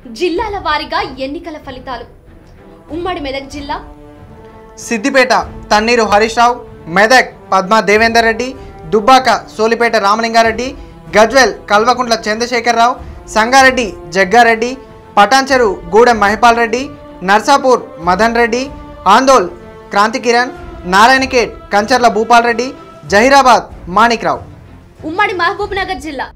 జిల్లాల వారీగా ఎన్నికల ఫలితాలు ఉమ్మడి మెదక్ జిల్లా సిద్దిపేట తన్నీరు హరీష్ రావు మెదక్ పద్మా దేవేందర్ రెడ్డి దుబ్బాక సోలిపేట రామలింగారెడ్డి గజ్వెల్ కల్వకుంట్ల చంద్రశేఖరరావు సంగారెడ్డి జగ్గారెడ్డి పటాన్చెరు గూడెం మహిపాల్ రెడ్డి నర్సాపూర్ మదన్ రెడ్డి ఆందోల్ క్రాంతి కిరణ్ నారాయణఖేడ్ కంచర్ల భూపాల్ రెడ్డి జహీరాబాద్ మాణిక్రావు ఉమ్మడి మహబూబ్ నగర్ జిల్లా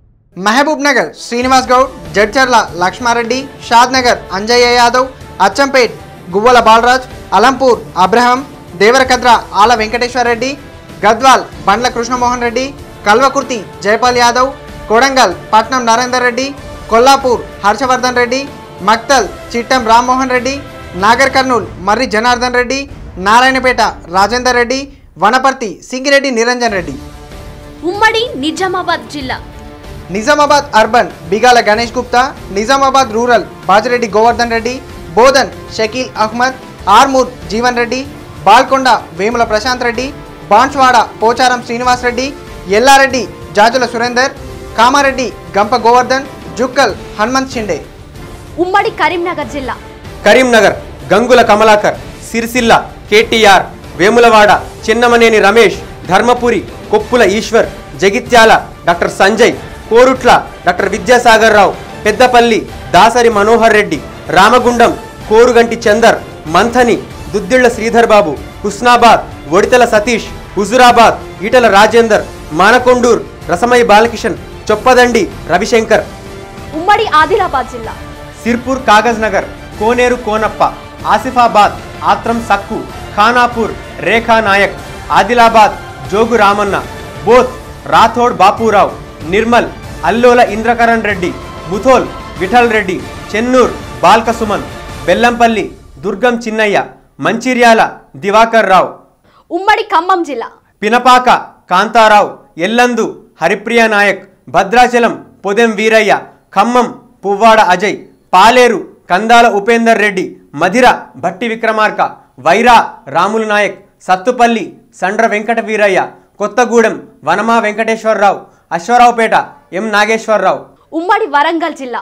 Mahabubnagar Srinivas Goud Jadcherla Laxmareddy Shadnagar Anjaiah Yadav Achampet Guvvala Balaraj Alampur Abraham Devarakadra Ala Venkateshwara Reddy Gadwal బండ్ల కృష్ణమోహన్ రెడ్డి కల్వకుర్తి జైపాల్ యాదవ్ కొడంగల్ పట్నం నరేందర్ రెడ్డి కొల్లాపూర్ హర్షవర్ధన్ రెడ్డి మక్తల్ చిట్టం రామ్మోహన్ రెడ్డి నాగర్ కర్నూల్ మర్రి జనార్దన్ రెడ్డి నారాయణపేట రాజేందర్ రెడ్డి వనపర్తి సింగిరెడ్డి నిరంజన్ రెడ్డి ఉమ్మడి నిజామాబాద్ జిల్లా నిజామాబాద్ అర్బన్ బిగాల గణేష్ గుప్తా నిజామాబాద్ రూరల్ బాజిరెడ్డి గోవర్ధన్ రెడ్డి బోధన్ షకీల్ అహ్మద్ ఆర్మూర్ జీవన్ రెడ్డి బాల్కొండ వేముల ప్రశాంత్ రెడ్డి బాన్స్వాడ పోచారం శ్రీనివాస్ రెడ్డి ఎల్లారెడ్డి జాజుల సురేందర్ కామారెడ్డి గంప గోవర్ధన్ జుక్కల్ హనుమంత్ షిండే ఉమ్మడి కరీంనగర్ జిల్లా కరీంనగర్ గంగుల కమలాకర్ సిరిసిల్ల కేటీఆర్ వేములవాడ చిన్నమనేని రమేష్ ధర్మపురి కొప్పుల ఈశ్వర్ జగిత్యాల డాక్టర్ సంజయ్ కోరుట్ల డాక్టర్ విద్యాసాగర్ రావు పెద్దపల్లి దాసరి మనోహర్ రెడ్డి రామగుండం కోరుగంటి చందర్ మంథని దుద్దిళ్ల శ్రీధర్ బాబు హుస్నాబాద్ ఒడితల సతీష్ హుజురాబాద్ ఈటల రాజేందర్ మానకొండూర్ రసమయ్య బాలకిషన్ చొప్పదండి రవిశంకర్ ఉమ్మడి ఆదిలాబాద్ జిల్లా సిర్పూర్ కాగజ్ నగర్ కోనేరు కోనప్ప ఆసిఫాబాద్ ఆత్రం సక్కు ఖానాపూర్ రేఖా నాయక్ ఆదిలాబాద్ జోగు రామన్న బోత్ రాథోడ్ బాపూరావు నిర్మల్ అల్లోల ఇంద్రకరణ్ రెడ్డి ముథోల్ విఠల్ రెడ్డి చెన్నూర్ బాల్క సుమన్ బెల్లంపల్లి దుర్గం చిన్నయ్య మంచిర్యాల దివాకర్ రావు ఉమ్మడి ఖమ్మం జిల్లా పినపాక కాంతారావు ఎల్లందు హరిప్రియ నాయక్ భద్రాచలం పొదెం వీరయ్య ఖమ్మం పువ్వాడ అజయ్ పాలేరు కందాల ఉపేందర్ రెడ్డి మధిర భట్టి విక్రమార్క వైరా రాములు నాయక్ సత్తుపల్లి సండ్ర వెంకట వీరయ్య కొత్తగూడెం వనమా వెంకటేశ్వరరావు అశ్వరావుపేట ఎం నాగేశ్వరరావు ఉమ్మడి వరంగల్ జిల్లా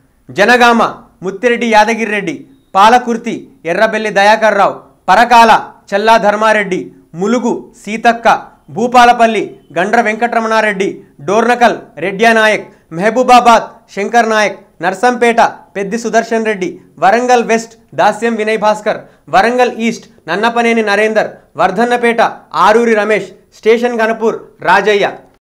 Jangaon Muthireddy Yadagirireddy Palakurthi Errabelli Dayakar Rao Parakala Challa Dharmareddy Mulugu Seethakka Bhupalpally Gandra Venkataramanareddy Dornakal Redya Nayak Mahabubabad Shankar Nayak Narsampet Peddi Sudarshan Reddy Warangal west Dasyam Vinay Bhaskar Warangal east Nannapaneni Narender Wardhannapet Aroori Ramesh station Ghanpur Rajaiah